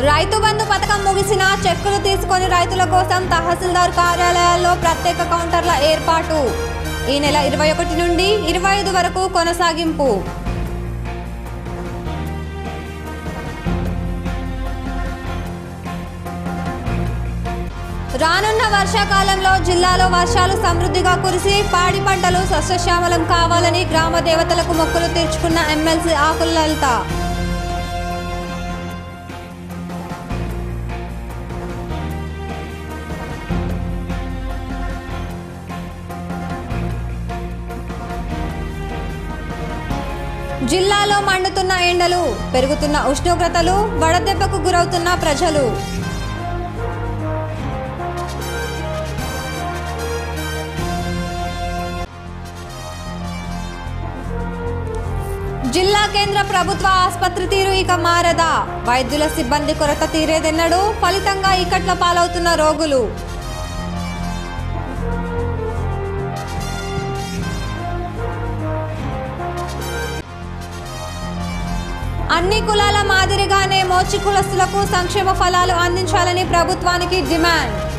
రైతు బంధు పథకం ముగిసిన చెక్కులు తీసుకొని రైతుల కోసం తహసీల్దార్ కార్యాలయాల్లో ప్రత్యేక కౌంటర్ల ఏర్పాటు ఈ నెల ఇరవై ఒకటి నుండి ఇరవై ఐదు వరకు కొనసాగింపు రానున్న వర్షాకాలంలో జిల్లాలో వర్షాలు సమృద్ధిగా కురిసి పాడి పంటలు సస్యశ్యామలం కావాలని గ్రామ దేవతలకు మొక్కులు తీర్చుకున్న ఎమ్మెల్సీ ఆకుల లలిత జిల్లాలో మండుతున్న ఎండలు పెరుగుతున్న ఉష్ణోగ్రతలు వడదెబ్బకు గురవుతున్న ప్రజలు జిల్లా కేంద్ర ప్రభుత్వ ఆసుపత్రి తీరు ఇక మారదా వైద్యుల సిబ్బంది కొరత తీరేదెన్నడు ఫలితంగా ఇక్కట్ల పాలవుతున్న రోగులు అన్ని కులాల మాదిరిగానే మోచి కులస్తులకు సంక్షేమ ఫలాలు అందించాలని ప్రభుత్వానికి డిమాండ్